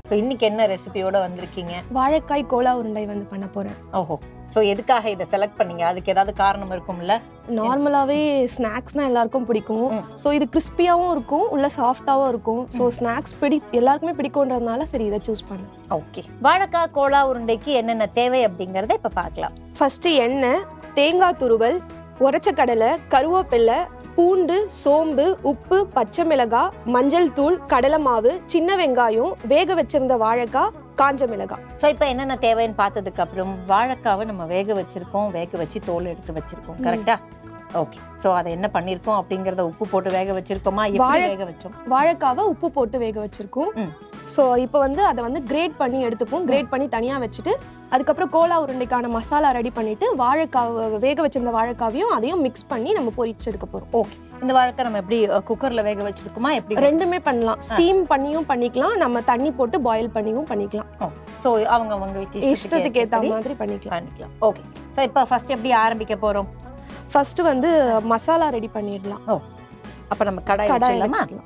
இப்போ இன்னைக்கு என்ன ரெசிபியோட வந்திருக்கீங்க வாழைக்காய் கோலா உருண்டை வந்து பண்ண போறேன் ஓஹோ ஸோ எதுக்காக இதை செலக்ட் பண்ணீங்க அதுக்கு ஏதாவது காரணம் இருக்கும்ல நார்மலாவே ஸ்நாக்ஸ்னா எல்லாருக்கும் பிடிக்கும் ம். ஸோ இது கிறிஸ்பியாவும் இருக்கும் உள்ள சாஃப்டாவும் இருக்கும் ஸோ ஸ்நாக்ஸ் பிடி எல்லாருக்குமே பிடிக்கும்ன்றதுனால சரி இதை சூஸ் பண்ணேன் ஓகே வாழைக்காய் கோலா உருண்டைக்கு என்னென்ன தேவை அப்படிங்கறத இப்ப பார்க்கலாம் ஃபர்ஸ்ட் எண்ணெய் தேங்காய் துருவல் உரைச்ச கடலை கருவேப்பிலை பூண்டு சோம்பு உப்பு பச்சை மிளகாய் மஞ்சள் தூள் கடலை மாவு சின்ன வெங்காயம் வேக வச்சிருந்த வாழைக்காய் காஞ்ச மிளகாய் ஸோ இப்போ என்னென்ன தேவைன்னு பார்த்ததுக்கு அப்புறம் வாழைக்காவை நம்ம வேக வச்சிருக்கோம் வேக வச்சு தோல் எடுத்து வச்சிருக்கோம் ம். கரெக்டா ஓகே ஸோ அதை என்ன பண்ணியிருக்கோம் அப்படிங்கறத உப்பு போட்டு வேக வச்சிருக்கோமா எப்படி வாழை- வேக வச்சோம் வாழைக்காவை உப்பு போட்டு வேக வச்சிருக்கோம் ம். ஸோ இப்போ வந்து அதை வந்து கிரேட் பண்ணி எடுத்துப்போம் கிரேட் பண்ணி தனியாக வச்சுட்டு அதுக்கப்புறம் கோலா உருண்டைக்கான மசாலா ரெடி பண்ணிட்டு வாழைக்காவை வேக வச்சிருந்த வாழைக்காவையும் அதையும் மிக்ஸ் பண்ணி நம்ம பொரிச்சு எடுக்க போகிறோம் ஓகே இந்த வாழைக்காய் நம்ம எப்படி குக்கர்ல வேக வச்சிருக்கோமா எப்படி ரெண்டுமே பண்ணலாம் ஸ்டீம் பண்ணியும் பண்ணிக்கலாம் நம்ம தண்ணி போட்டு பாயில் பண்ணியும் பண்ணிக்கலாம் ஸோ அவங்க அவங்களுக்கு இஷ்டத்துக்கு ஏற்ற மாதிரி மாதிரி பண்ணிக்கலாம் பண்ணிக்கலாம் ஓகே ஸோ இப்போ ஃபர்ஸ்ட் எப்படி ஆரம்பிக்க போறோம் ஃபர்ஸ்ட் வந்து மசாலா ரெடி பண்ணிடலாம் அப்ப நம்ம கடாய் கடாய் வச்சிடலாமா வச்சுக்கலாம்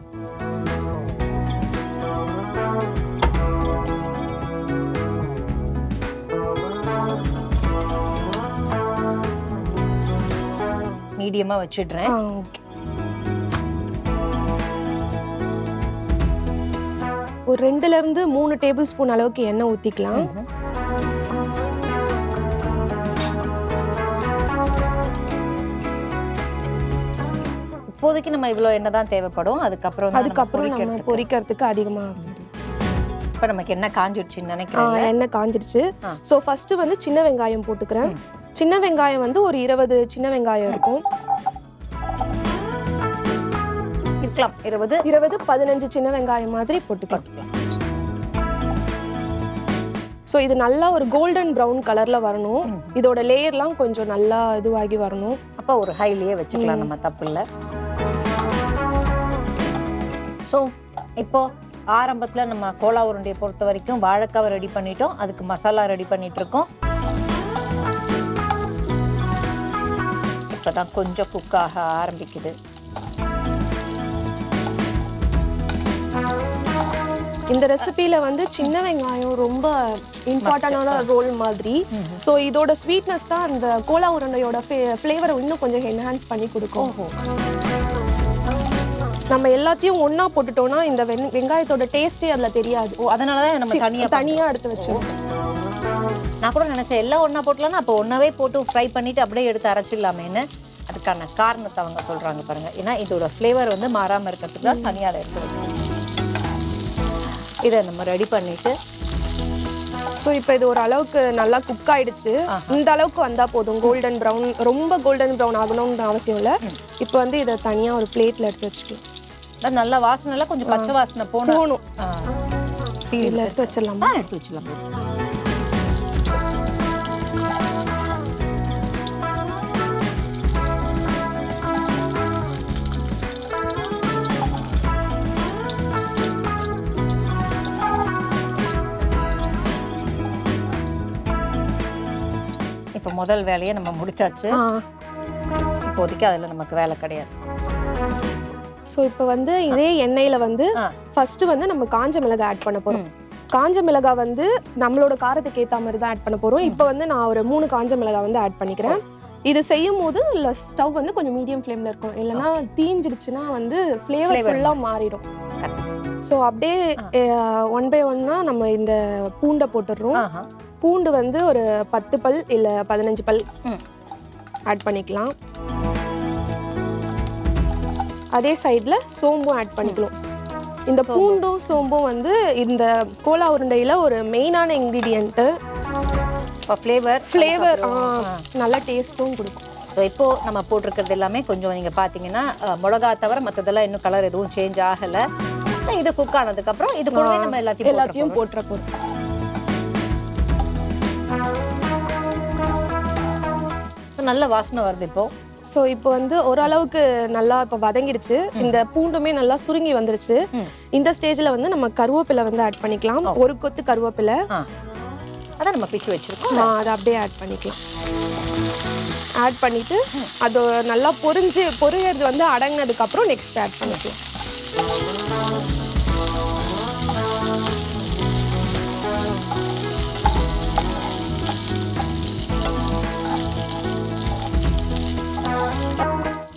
மீடியமா வச்சிடுறேன் ஆ ஓகே ஒரு ரெண்டுல இருந்து மூணு டேபிள் ஸ்பூன் அளவுக்கு எண்ணெய் ஊத்திக்கலாம் ம்ஹும். இப்போதைக்கு நம்ம இவ்வளோ எண்ணெய் தான் தேவைப்படும் அதுக்கப்புறம் தான் நம்ம அதுக்கப்புறம் நம்ம பொரிக்கிறதுக்கு. பொரிக்கிறதுக்கு அதிகமா இப்ப நமக்கு என்ன காஞ்சிடுச்சுன்னு ஆ, நினைக்கிறேன் எண்ணெய் காஞ்சிடுச்சு ஆ. ஸோ ஃபர்ஸ்ட் வந்து சின்ன வெங்காயம் போட்டுக்கிறேன் சின்ன வெங்காயம் வந்து ஒரு இருபது சின்ன வெங்காயம் இருக்கும் இருக்கலாம் இருபது இருபது பதினஞ்சு சின்ன வெங்காயம் மாதிரி போட்டுக்கலாம் போட்டுக்கலாம் ஸோ இது நல்லா ஒரு கோல்டன் ப்ரௌன் கலர்ல வரணும் ம்ஹும். இதோட லேயர்லாம் கொஞ்சம் நல்லா இதுவாகி வரணும் அப்ப ஒரு ஹைலியே வச்சுக்கலாம் ம். நம்ம தப்பு இல்ல ஸோ இப்போ ஆரம்பத்துல நம்ம கோலா உருண்டையை பொறுத்த வரைக்கும் வாழைக்காவை ரெடி பண்ணிட்டோம் அதுக்கு மசாலா ரெடி பண்ணிட்டு இருக்கோம் இப்பதான் கொஞ்சம் குக் ஆக ஆரம்பிக்குது இந்த ரெசிபியில வந்து சின்ன வெங்காயம் ரொம்ப இம்பார்ட்டண்டான ரோல் மாதிரி ம்ஹும். ஸோ இதோட ஸ்வீட்னஸ் தான் அந்த கோலா உருண்டையோட ஃப்ளேவரை இன்னும் கொஞ்சம் என்ஹான்ஸ் பண்ணி கொடுக்கும் ஓஹோ நம்ம எல்லாத்தையும் ஒண்ணா போட்டுட்டோம்னா இந்த வெங்- வெங்காயத்தோட டேஸ்டே அதுல தெரியாது ஓ அதனாலதான் நம்ம தனியா தனியா எடுத்து வச்சிருக்கோம் நான் கூட நினைச்சேன் எல்லாம் ஒண்ணா போட்டலாம்னா அப்போ ஒன்னாவே போட்டு ஃப்ரை பண்ணிட்டு அப்படியே எடுத்து அரைச்சிடலாமேன்னு அதுக்கான காரணத்தை அவங்க சொல்றாங்க பாருங்க ஏன்னா இதோட ஃப்ளேவர் வந்து மாறாம இருக்கிறதுக்கு தான் தனியாக அதை எடுத்து வச்சிருக்கோம் இதை நம்ம ரெடி பண்ணிட்டு ஸோ இப்போ இது ஒரு அளவுக்கு நல்லா குக் ஆயிடுச்சு இந்த அளவுக்கு வந்தா போதும் கோல்டன் ப்ரௌன் ரொம்ப கோல்டன் ப்ரௌன் ஆகணும்னு அவசியம் இல்லை இப்போ வந்து இதை தனியா ஒரு பிளேட்ல எடுத்து வச்சுக்கலாம் அதான் நல்ல வாசனை எல்லாம் கொஞ்சம் பச்சை வாசனை போன போகணும் இதில் எடுத்து வச்சிடலாமா எடுத்து வச்சிடலாம் இப்போ முதல் வேலையை நம்ம முடிச்சாச்சு ஆ இப்போதைக்கு அதுல நமக்கு வேலை கிடையாது ஸோ இப்போ வந்து இதே எண்ணெயில வந்து ஆ. ஃபர்ஸ்ட் வந்து நம்ம காஞ்ச மிளகாய் ஆட் பண்ண போறோம் ம். காஞ்ச மிளகாய் வந்து நம்மளோட காரத்துக்கு ஏற்ற மாதிரி தான் ஆட் பண்ண போறோம் இப்போ வந்து நான் ஒரு மூணு காஞ்ச மிளகாய் வந்து ஆட் பண்ணிக்கிறேன் இது செய்யும் போது ஸ்டவ் வந்து கொஞ்சம் மீடியம் ஃப்ளேம்ல இருக்கும் இல்லைன்னா தீஞ்சிடுச்சுன்னா வந்து ஃப்ளேவர் Flavor ஃபுல்லாக மாறிடும் Correct. ஸோ அப்படியே ஒன் பை ஒன்னா நம்ம இந்த பூண்டை போட்டுடுறோம் ஆஹா. பூண்டு வந்து ஒரு பத்து பல் இல்லை பதினஞ்சு பல் ம். ஆட் பண்ணிக்கலாம் அதே சைடில் சோம்பும் ஆட் பண்ணிக்கலாம் இந்த பூண்டும் சோம்பும் வந்து இந்த கோலா உருண்டையில் ஒரு மெயினான இன்க்ரீடியண்ட்டு இப்போ ஃப்ளேவர் ஃப்ளேவர் நல்ல டேஸ்ட்டும் கொடுக்கும் ஸோ இப்போ நம்ம போட்டிருக்கிறது எல்லாமே கொஞ்சம் நீங்க பார்த்தீங்கன்னா அஹ், மிளகா தவிர மற்றதெல்லாம் இன்னும் கலர் எதுவும் சேஞ்ச் ஆகல அஹ் இது குக் ஆனதுக்கப்புறம் இது கூடவே நம்ம எல்லாத்தையும் எல்லாத்தையும் எல்லாத்தையும் போட்டுற போகிறோம் நல்ல வாசனை வருது இப்போ ஸோ இப்போ வந்து ஓரளவுக்கு நல்லா இப்போ வதங்கிடுச்சு இந்த பூண்டுமே நல்லா சுருங்கி வந்துருச்சு ம். இந்த ஸ்டேஜில் வந்து நம்ம கருவேப்பிலை வந்து ஆட் பண்ணிக்கலாம் ஒரு கொத்து கருவேப்பிலை ஆ அதான் நம்ம பிச்சு வச்சிருக்கோம் ஆ, அதை அப்படியே ஆட் பண்ணிக்கலாம் ஆட் பண்ணிட்டு அது நல்லா பொரிஞ்சு பொரியறது வந்து அடங்கினதுக்கு அப்புறம் நெக்ஸ்ட் ஆட் பண்ணிக்கலாம்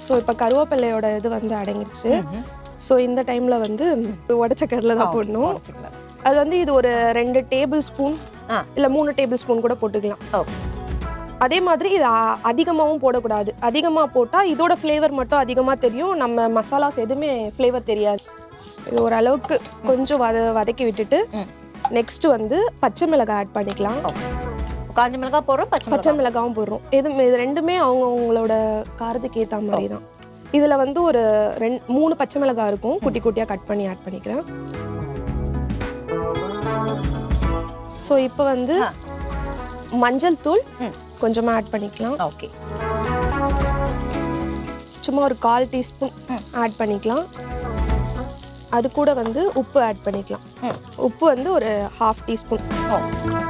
ஸோ இப்போ கருவேப்பிலையோட இது வந்து அடங்கிருச்சு ஸோ இந்த டைமில் வந்து உடச்ச கடலை தான் போடணும் உடைச்சுக்கலாம். அது வந்து இது ஒரு ரெண்டு டேபிள் ஸ்பூன் ஆ. இல்லை மூணு டேபிள் ஸ்பூன் கூட போட்டுக்கலாம் ஓ. அதே மாதிரி இது அ- அதிகமாகவும் போடக்கூடாது அதிகமாக போட்டால் இதோட ஃப்ளேவர் மட்டும் அதிகமாக தெரியும் நம்ம மசாலாஸ் எதுவுமே ஃப்ளேவர் தெரியாது இது ஓரளவுக்கு கொஞ்சம் வத வதக்கி விட்டுட்டு ம். நெக்ஸ்ட் வந்து பச்சை மிளகாய் ஆட் பண்ணிக்கலாம் காஞ்ச மிளகாய் போடுறோம் பச்சை பச்சை மிளகாய் மிளகாவும் போடுறோம் இது இது ரெண்டுமே அவங்க அவங்களோட காரத்துக்கு ஏற்ற மாதிரி தான் இதில் வந்து ஒரு ரெண்டு மூணு பச்சை மிளகாய் இருக்கும் குட்டி குட்டியாக கட் பண்ணி ஆட் பண்ணிக்கிறேன் ஸோ இப்போ வந்து ஆ. மஞ்சள் தூள் ம். கொஞ்சமாக ஆட் பண்ணிக்கலாம் ஓகே சும்மா ஒரு கால் டீஸ்பூன் ம். ஆட் பண்ணிக்கலாம் அது கூட வந்து உப்பு ஆட் பண்ணிக்கலாம் ம். உப்பு வந்து ஒரு ஹாஃப் டீஸ்பூன் ஓ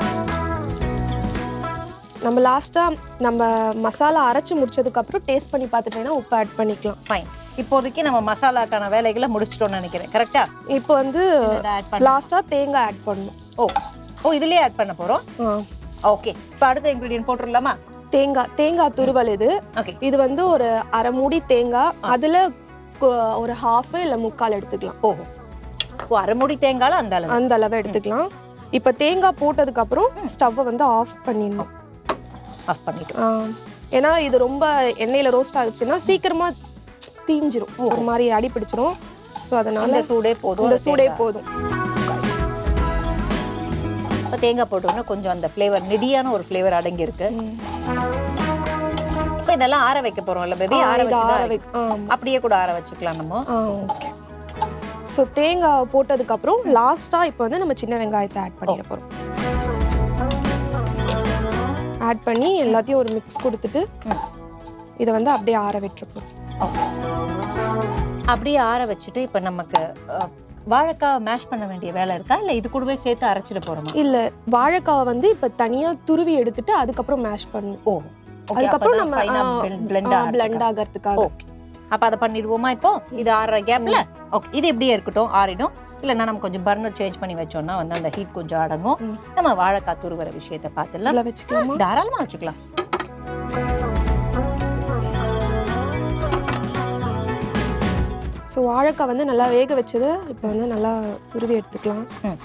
நம்ம லாஸ்ட்டாக நம்ம மசாலா அரைச்சி முடிச்சதுக்கப்புறம் டேஸ்ட் பண்ணி பார்த்துட்டேன்னா உப்பு ஆட் பண்ணிக்கலாம் ஃபைன் இப்போதைக்கு நம்ம மசாலாக்கான வேலைகளை முடிச்சிட்டோம்னு நினைக்கிறேன் கரெக்டா இப்போ வந்து இதை ஆட் பண்ண லாஸ்ட்டாக தேங்காய் ஆட் பண்ணணும் ஓ ஓ இதுலயே ஆட் பண்ண போறோம் ஆ. ஓகே இப்போ அடுத்த இன்கிரீடியன்ட் போட்டுடலாமா தேங்காய் தேங்காய் துருவல் இது ஓகே இது வந்து ஒரு அரை மூடி தேங்காய் அதில் ஒரு ஹாஃப் இல்லை முக்கால் எடுத்துக்கலாம் ஓ ஓ அரைமுடி தேங்காய் அந்த அளவு அந்த அளவு எடுத்துக்கலாம் இப்போ தேங்காய் போட்டதுக்கப்புறம் ஸ்டவ்வை வந்து ஆஃப் பண்ணிடணும் ஆஃப் பண்ணிட்டு ஆ, ஏன்னா இது ரொம்ப எண்ணெயில் ரோஸ்ட் ஆகுச்சுன்னா சீக்கிரமா தீஞ்சிரும் ஒரு மாதிரி அடி பிடிச்சிரும் ஸோ அதனால அந்த சூடே போதும் இந்த அந்த சூடே தேங்காய். போதும் இப்போ தேங்காய் போட்டோம்னா கொஞ்சம் அந்த ஃப்ளேவர் நெடியான ஒரு ஃப்ளேவர் அடங்கி இருக்கு இப்போ இதெல்லாம் ஆற வைக்க போறோம்ல பேபி ஆற இது வச்சு ஆற தான் வை ஆ அப்படியே கூட ஆற வச்சுக்கலாம் நம்ம ஆ ஓகே ஸோ தேங்காய் போட்டதுக்கப்புறம் லாஸ்ட்டாக இப்போ வந்து நம்ம சின்ன வெங்காயத்தை ஆட் பண்ணிட போகிறோம் ஆட் பண்ணி எல்லாத்தையும் ஒரு மிக்ஸ் கொடுத்துட்டு ம். இதை வந்து அப்படியே ஆற விட்டுருப்போம் அப்படியே ஆற வச்சுட்டு இப்போ நமக்கு அஹ், வாழைக்காய் மேஷ் பண்ண வேண்டிய வேலை இருக்கா இல்லை இது கூடவே சேர்த்து அரைச்சிட போறோமா இல்லை வாழைக்காவை வந்து இப்போ தனியாக துருவி எடுத்துட்டு அதுக்கப்புறம் மேஷ் பண்ணணும் ஓ அதுக்கப்புறம் நம்ம பிளெண்ட் பிளண்ட் ஆகிறதுக்காக ஓகே அப்ப அதை பண்ணிடுவோமா இப்போ இது ஆறுற கேப்ல ஓகே இது இப்படியே இருக்கட்டும் ஆறிடும் இல்லைன்னா நம்ம கொஞ்சம் பர்னர் சேஞ்ச் பண்ணி வச்சோம்னா வந்து அந்த ஹீட் கொஞ்சம் அடங்கும் ம். நம்ம வாழைக்காய் துருவர விஷயத்தை பார்த்துடலாம் இதில் வச்சுக்கலாமா தாராளமா வச்சுக்கலாம் ஸோ வாழைக்காய் வந்து நல்லா வேக வச்சது இப்போ வந்து நல்லா துருவி எடுத்துக்கலாம் ம்.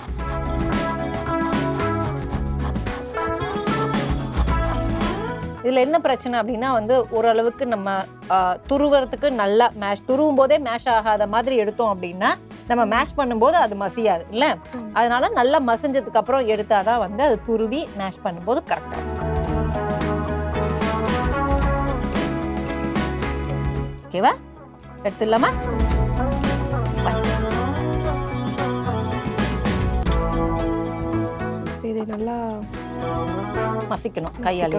இதுல என்ன பிரச்சனை அப்படின்னா வந்து ஓரளவுக்கு நம்ம ஆ, துருவறதுக்கு நல்லா மேஷ் துருவும் போதே மேஷ் ஆகாத மாதிரி எடுத்தோம் அப்படின்னா நம்ம மேஷ் பண்ணும்போது அது மசியாது இல்ல ம். அதனால நல்லா மசிஞ்சதுக்கு அப்புறம் எடுத்தாதான் வந்து அது துருவி மேஷ் பண்ணும்போது கரெக்டா ஓகேவா எடுத்துடலாமா Fine. இப்போ இது நல்லா மசிக்கணும் கையால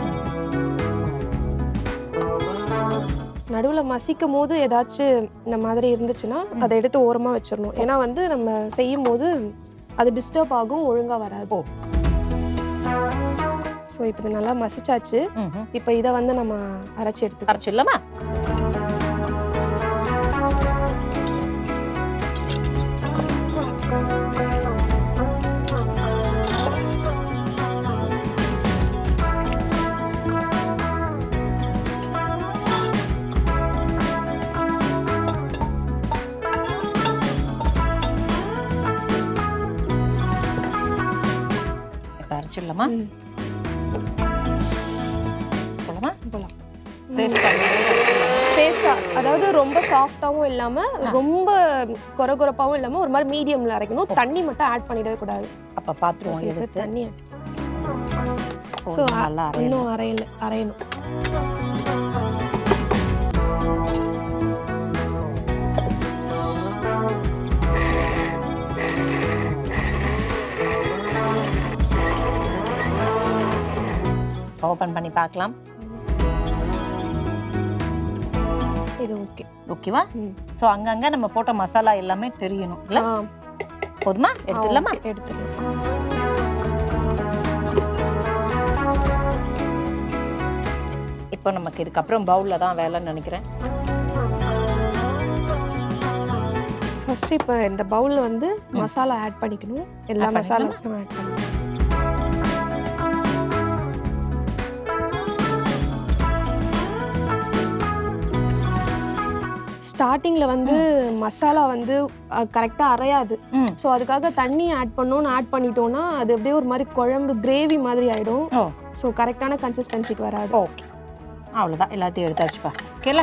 நடுவில் மசிக்கும் போது ஏதாச்சும் இந்த மாதிரி இருந்துச்சுன்னா அதை எடுத்து ஓரமாக வச்சிடணும் ஏன்னா வந்து நம்ம செய்யும் போது அது டிஸ்டர்ப் ஆகும் ஒழுங்காக வராது ஓ. ஸோ இப்போ இது நல்லா மசிச்சாச்சு ம்ஹும். இப்போ இதை வந்து நம்ம அரைச்சி எடுத்துக்கலாம் அரைச்சிடலாமா இப்ப அரைச்சிடலாமா ம். போலாமா போலாம் பேஸ்ட் பண்ணி பேஸ்டா அதாவது ரொம்ப சாஃப்டாகவும் இல்லாமல் ரொம்ப கொரகொரப்பாகவும் இல்லாமல் ஒரு மாதிரி மீடியமில் அரைக்கணும் தண்ணி மட்டும் ஆட் பண்ணிடவே கூடாது அப்ப பாத்துருவோம் சில பேர் எடுத்து தண்ணி ஓ, ஸோ நல்லா அரையணும் இன்னும் அரையல அரையணும் ஓபன் பண்ணி பார்க்கலாம் இது ஓகே ஓகேவா ம். சோ அங்கங்க நம்ம போட்ட மசாலா எல்லாமே தெரியணும் இல்ல ஆ போதுமா எடுத்துடலாமா ஓகே, எடுத்துடலாம் இப்போ நமக்கு இதுக்கப்புறம் பவுல்ல தான் வேலைன்னு நினைக்கிறேன் ஃபர்ஸ்ட் இப்போ இந்த பவுலில் வந்து மசாலா ஆட் பண்ணிக்கணும் எல்லா Add பண்ணிக்கலாமா? மசாலாஸும் ஆட் பண்ணணும் ஸ்டார்டிங்ல வந்து மசாலா வந்து கரெக்டாக அரையாது ம் ஸோ அதுக்காக தண்ணி ஆட் பண்ணோன்னு ஆட் பண்ணிட்டோம்னா அது அப்படியே ஒரு மாதிரி குழம்பு கிரேவி மாதிரி ஆயிடும் ஓ ஸோ கரெக்டான கன்சிஸ்டன்சிக்கு வராது ஓகே அவ்வளோதான் எல்லாத்தையும் எடுத்தாச்சுப்பா ஓகேல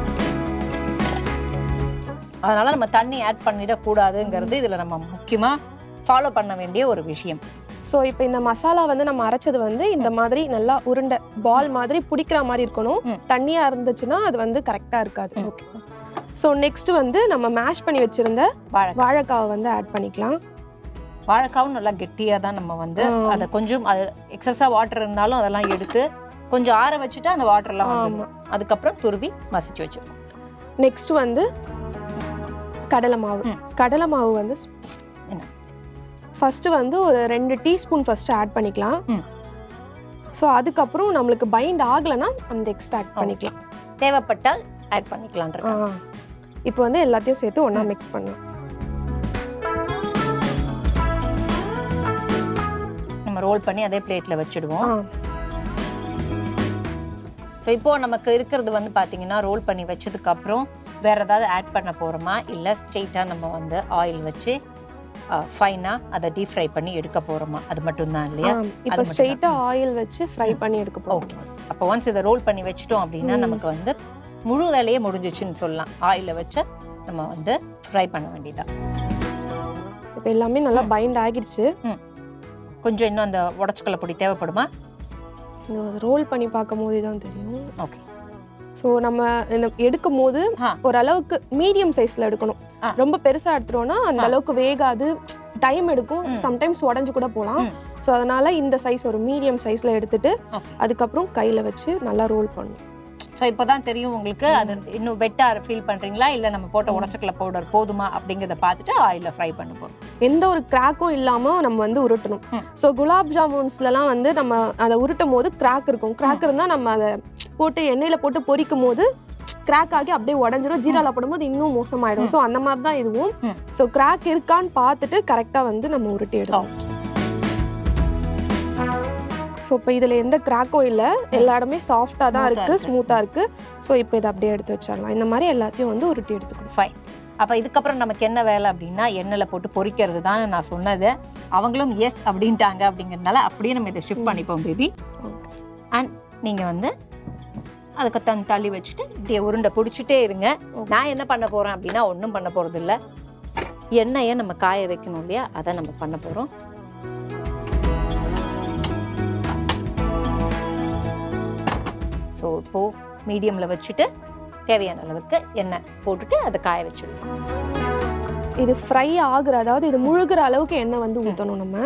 அதனால நம்ம தண்ணி ஆட் பண்ணிடக்கூடாதுங்கிறது இதில் நம்ம முக்கியமாக ஃபாலோ பண்ண வேண்டிய ஒரு விஷயம் ஸோ இப்போ இந்த மசாலா வந்து நம்ம அரைச்சது வந்து இந்த மாதிரி நல்லா உருண்டை பால் மாதிரி பிடிக்கிற மாதிரி இருக்கணும் ம். தண்ணியா இருந்துச்சுன்னா அது வந்து கரெக்டாக இருக்காது ம். ஓகே ஸோ நெக்ஸ்ட் வந்து நம்ம மேஷ் பண்ணி வச்சிருந்த வாழைக்காய் வாழைக்காவை வந்து ஆட் பண்ணிக்கலாம் வாழைக்காவும் நல்லா கெட்டியாக தான் நம்ம வந்து ஆ. அதை கொஞ்சம் அது எக்ஸஸாக வாட்டர் இருந்தாலும் அதெல்லாம் எடுத்து கொஞ்சம் ஆற வச்சுட்டு அந்த வாட்டர்லாம் ஆமா வந்து அதுக்கப்புறம் துருவி மசிச்சு வச்சிருக்கோம் நெக்ஸ்ட் வந்து கடலை மாவு ம். கடலை மாவு வந்து என்ன? ஃபர்ஸ்ட் வந்து ஒரு ரெண்டு டீஸ்பூன் ஃபர்ஸ்ட் ஆட் பண்ணிக்கலாம் ம். ஸோ அதுக்கப்புறம் நம்மளுக்கு பைண்ட் ஆகலைன்னா அந்த எக்ஸ்ட்ரா ஆட் ஓ. பண்ணிக்கலாம் தேவைப்பட்டால் ஆட் பண்ணிக்கலான் ஆ. இப்போ வந்து எல்லாத்தையும் சேர்த்து ஒண்ணா மிக்ஸ் பண்ணலாம் நம்ம ரோல் பண்ணி அதே பிளேட்டில் வச்சுடுவோம் ஆ ஸோ இப்போ நமக்கு இருக்கிறது வந்து பார்த்தீங்கன்னா ரோல் பண்ணி வச்சதுக்கு அப்புறம் வேற ஏதாவது ஆட் பண்ண போறோமா இல்லை ஸ்ட்ரெயிட்டாக நம்ம வந்து ஆயில் வச்சு ஃபைனாக அதை டீப் ஃப்ரை பண்ணி எடுக்க போறோமா அது மட்டும்தான் இல்லையா ஆ, இப்போ மட்டும்தான். ஸ்ட்ரெயிட்டா ஆயில் வச்சு ஃப்ரை பண்ணி எடுக்க போறோம் ஓகே அப்போ ஒன்ஸ் இதை ரோல் பண்ணி வச்சிட்டோம் அப்படின்னா ம். நமக்கு வந்து முழு வேலையே முடிஞ்சிச்சுன்னு சொல்லலாம் ஆயிலில் வச்சு நம்ம வந்து ஃப்ரை பண்ண வேண்டியதா இப்போ எல்லாமே நல்லா பைண்ட் ஆகிடுச்சு கொஞ்சம் இன்னும் அந்த உடச்சுக்கல பொடி தேவைப்படுமா ரோல் பண்ணி பார்க்கும் போது தான் தெரியும் ஓகே ஸோ நம்ம இந்த எடுக்கும் போது ஆ. ஓரளவுக்கு மீடியம் சைஸ்ல எடுக்கணும் ஆ. ரொம்ப பெருசா எடுத்துட்டோம்னா அந்த ஆ. அளவுக்கு வேகாது டைம் எடுக்கும் ம். சம்டைம்ஸ் உடஞ்சு கூட போகலாம் ம். ஸோ அதனால இந்த சைஸ் ஒரு மீடியம் சைஸ்ல எடுத்துட்டு ஓகே அதுக்கப்புறம் கையில வச்சு நல்லா ரோல் பண்ணணும் ஸோ இப்போதான் தெரியும் உங்களுக்கு அது இன்னும் பெட்டர் ஃபீல் பண்றீங்களா இல்லை நம்ம போட்ட உடச்சக்கல பவுடர் போதுமா அப்படிங்கிறத பார்த்துட்டு ஆயிலில் ஃப்ரை பண்ண போகிறோம் எந்த ஒரு கிராக்கும் இல்லாம நம்ம வந்து உருட்டணும் ம். ஸோ குலாப் ஜாமுன்ஸ்லலாம் வந்து நம்ம அதை உருட்டும் போது கிராக் இருக்கும் கிராக் இருந்தா நம்ம அதை போட்டு எண்ணெயில போட்டு பொரிக்கும் போது கிராக் ஆகி அப்படியே உடஞ்சிரும் ஜீரால போடும்போது இன்னும் மோசமாயிடும் ம். ஸோ அந்த மாதிரி தான் இதுவும் ம். ஸோ கிராக் இருக்கான்னு பார்த்துட்டு கரெக்டாக வந்து நம்ம உருட்டி எடுக்கணும் ஸோ இப்போ இதில் எந்த கிராக்கும் இல்லை எல்லா இடமே சாஃப்டாக தான் Smooth-ஆ இருக்குது இருக்கு. ஸ்மூத்தாக இருக்குது ஸோ இப்போ இதை அப்படியே எடுத்து வச்சிடலாம் இந்த மாதிரி எல்லாத்தையும் வந்து உருட்டி எடுத்துக்கணும் ஃபைன் அப்போ இதுக்கப்புறம் நமக்கு என்ன வேலை அப்படின்னா எண்ணெயில் போட்டு பொரிக்கிறது தான் நான் சொன்னது அவங்களும் எஸ் அப்படின்ட்டாங்க அப்படிங்கிறதுனால அப்படியே நம்ம இதை ஷிஃப்ட் பண்ணிப்போம் பேபி ஓகே அண்ட் நீங்கள் வந்து அதுக்கு தன் தள்ளி வச்சுட்டு இப்படியே உருண்டை பிடிச்சிட்டே இருங்க Okay. நான் என்ன பண்ண போகிறேன் அப்படின்னா ஒன்றும் பண்ண போகிறது இல்லை எண்ணெயை நம்ம காய வைக்கணும் இல்லையா அதை நம்ம பண்ண போகிறோம் ஸோ இப்போது மீடியமில் வச்சுட்டு தேவையான அளவுக்கு எண்ணெய் போட்டுட்டு அதை காய வச்சுடுவோம் இது ஃப்ரை ஆகுற அதாவது இது முழுகிற அளவுக்கு எண்ணெய் வந்து ஊற்றணும் நம்ம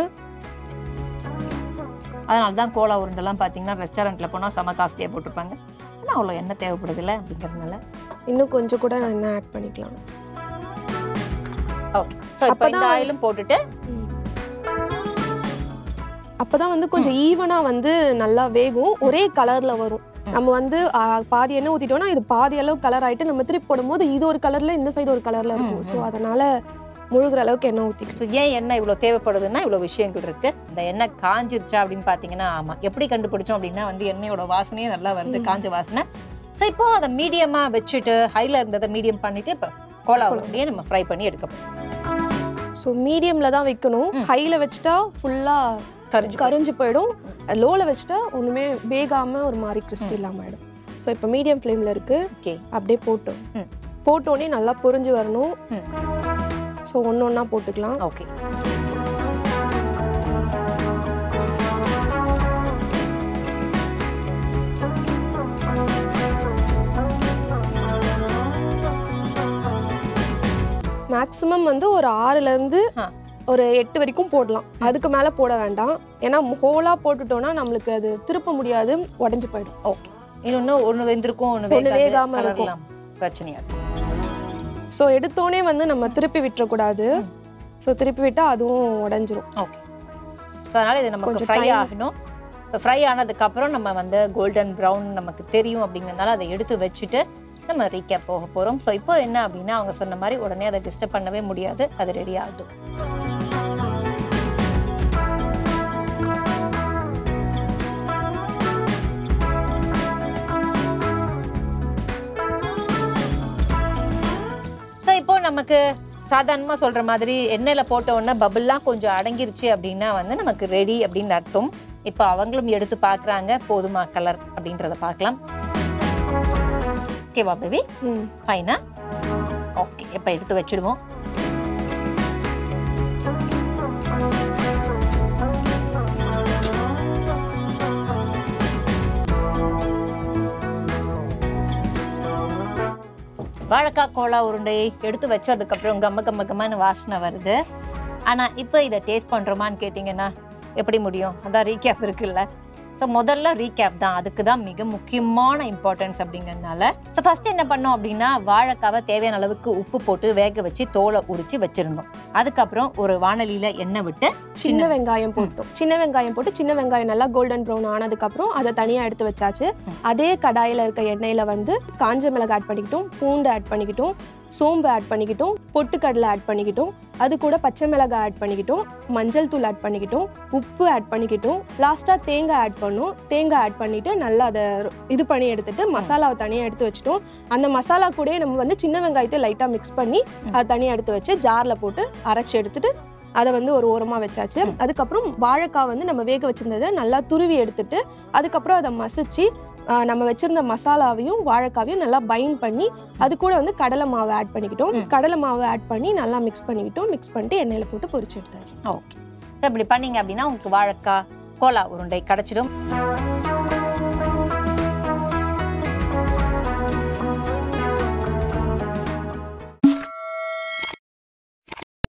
அதனால தான் கோலா உருண்டெல்லாம் பார்த்தீங்கன்னா ரெஸ்டாரண்ட்டில் போனால் செம காஸ்ட்லியாக போட்டிருப்பாங்க ஆனால் அவ்வளோ எண்ணெய் தேவைப்படுதில்ல அப்படிங்கிறதுனால இன்னும் கொஞ்சம் கூட நான் எண்ணெய் ஆட் பண்ணிக்கலாம் ஓகே ஸோ இப்போ இந்த அப்பதான் ஆயிலும் போட்டுட்டு அப்பதான் வந்து கொஞ்சம் ஈவனா வந்து நல்லா வேகும் ஒரே கலர்ல வரும் ம். நம்ம வந்து ஆ, பாதி எண்ணெய் ஊத்திட்டோம்னா இது பாதி அளவு கலர் ஆயிட்டு நம்ம திருப்பி போடும்போது இது ஒரு கலர்ல இந்த சைடு ஒரு கலர்ல இருக்கும் ம், ஸோ ம். அதனால முழுகிற அளவுக்கு எண்ணெய் ஊத்திக்கணும் ஸோ ஏன் எண்ணெய் இவ்வளோ தேவைப்படுதுன்னா இவ்வளோ விஷயங்கள் இருக்கு இந்த எண்ணெய் காஞ்சிருச்சா அப்படின்னு பார்த்தீங்கன்னா ஆமாம் எப்படி கண்டுபிடிச்சோம் அப்படின்னா வந்து எண்ணெயோட வாசனையே நல்லா வருது ம். காஞ்ச வாசனை ஸோ இப்போ அதை மீடியமாக வச்சுட்டு ஹைல இருந்ததை மீடியம் பண்ணிட்டு இப்போ கோலா உருண்டையே நம்ம ஃப்ரை பண்ணி எடுக்க போகிறோம் ஸோ மீடியம்ல தான் வைக்கணும் ம். ஹைல வச்சுட்டா ஃபுல்லா கரிஞ்சு கரிஞ்சு போயிடும் லோல வச்சுட்டா ஒண்ணுமே வேகாம ஒரு மாதிரி கிறிஸ்பி இல்லாம ஆயிடும் ஸோ இப்போ மீடியம் ஃப்ளேம்ல இருக்கு ஓகே அப்படியே போட்டோம் ம். போட்டோடனே நல்லா பொரிஞ்சு வரணும் ம். ஸோ ஒன்று ஒன்றா போட்டுக்கலாம் ஓகே மேக்ஸிமம் வந்து ஒரு ஆறுல இருந்து ஆ. ஒரு எட்டு வரைக்கும் போடலாம் அதுக்கு மேல போட வேண்டாம் ஏன்னா ஹோலா போட்டுட்டோம்னா நம்மளுக்கு அது திருப்ப முடியாது உடஞ்சு போயிடும் ஓகே இன்னொன்று ஒன்று வெந்திருக்கும் ஒன்று ஒண்ணு வேகாது வேகாம இருக்கும். கலர்லாம் பிரச்சனையா இருக்கும் ஸோ எடுத்தோடனே வந்து நம்ம திருப்பி விட்டுறக்கூடாது ம். ஸோ திருப்பி விட்டா அதுவும் உடஞ்சிரும் ஓகே ஸோ அதனால் இது நமக்கு கொஞ்சம் ஃப்ரை time- ஆகணும் ஸோ ஃப்ரை ஆனதுக்கப்புறம் நம்ம வந்து கோல்டன் ப்ரௌன் நமக்கு தெரியும் அப்படிங்கிறதுனால அதை எடுத்து வச்சுட்டு நம்ம ரீகேப் போக போகிறோம் ஸோ இப்போ என்ன அப்படின்னா அவங்க சொன்ன மாதிரி உடனே அதை டிஸ்டர்ப் பண்ணவே முடியாது அது ரெடி ஆகும் நமக்கு சாதாரணமாக சொல்கிற மாதிரி எண்ணெயில் போட்ட உடனே பபுல்லாம் கொஞ்சம் அடங்கிருச்சு அப்படின்னா வந்து நமக்கு ரெடி அப்படின்னு அர்த்தம் இப்போ அவங்களும் எடுத்து பார்க்குறாங்க போதுமா கலர் அப்படின்றத பார்க்கலாம் ஓகேவா பேபி ம் ஃபைனா ஓகே இப்போ எடுத்து வச்சிடுவோம் வாழைக்காய் கோலா உருண்டை எடுத்து வச்சதுக்கப்புறம் கம்ம கம்ம கம்மன்னு வாசனை வருது ஆனால் இப்போ இதை டேஸ்ட் பண்ணுறோமான்னு கேட்டிங்கன்னா எப்படி முடியும் அதான் ரீகேப் இருக்குல்ல ஸோ முதல்ல ரீகேப் தான் அதுக்கு தான் மிக முக்கியமான இம்பார்ட்டன்ஸ் அப்படிங்கிறதுனால ஸோ ஃபர்ஸ்ட் என்ன பண்ணோம் அப்படின்னா வாழைக்காவை தேவையான அளவுக்கு உப்பு போட்டு வேக வச்சு தோலை உரிச்சு வச்சிருந்தோம் அதுக்கப்புறம் ஒரு வாணலியில எண்ணெய் விட்டு சின்ன வெங்காயம் போட்டோம் சின்ன வெங்காயம் போட்டு சின்ன வெங்காயம் நல்லா கோல்டன் ப்ரௌன் ஆனதுக்கப்புறம் அதை தனியாக எடுத்து வச்சாச்சு ம். அதே கடாயில் இருக்க எண்ணெயில் வந்து காஞ்ச மிளகாய் ஆட் பண்ணிக்கிட்டோம் பூண்டு ஆட் பண்ணிக்கிட்டோம் சோம்பு ஆட் பண்ணிக்கிட்டோம் பொட்டுக்கடலை ஆட் பண்ணிக்கிட்டோம் அது கூட பச்சை மிளகாய் ஆட் பண்ணிக்கிட்டோம் மஞ்சள் தூள் ஆட் பண்ணிக்கிட்டோம் உப்பு ஆட் பண்ணிக்கிட்டோம் லாஸ்ட்டாக தேங்காய் ஆட் பண்ணோம் தேங்காய் ஆட் பண்ணிட்டு நல்லா அதை இது பண்ணி எடுத்துட்டு மசாலாவை தனியாக எடுத்து வச்சுட்டோம் அந்த மசாலா கூடயே நம்ம வந்து சின்ன வெங்காயத்தை லைட்டாக மிக்ஸ் பண்ணி அதை தனியாக எடுத்து வச்சு ஜாரில் போட்டு அரைச்சி எடுத்துட்டு அதை வந்து ஒரு ஓரமாக வச்சாச்சு அதுக்கப்புறம் வாழைக்காய் வந்து நம்ம வேக வச்சிருந்ததை நல்லா துருவி எடுத்துட்டு அதுக்கப்புறம் அதை மசிச்சு ஆ, நம்ம வச்சிருந்த மசாலாவையும் வாழைக்காவையும் நல்லா பைண்ட் பண்ணி அது கூட வந்து கடலை மாவை ஆட் பண்ணிக்கிட்டோம் ம். கடலை மாவை ஆட் பண்ணி நல்லா மிக்ஸ் பண்ணிக்கிட்டோம் மிக்ஸ் பண்ணிட்டு எண்ணெயில் போட்டு பொரிச்சு எடுத்தாச்சு ஓகே ஸோ இப்படி பண்ணீங்க அப்படின்னா உங்களுக்கு வாழைக்காய் கோலா உருண்டை கிடைச்சிடும்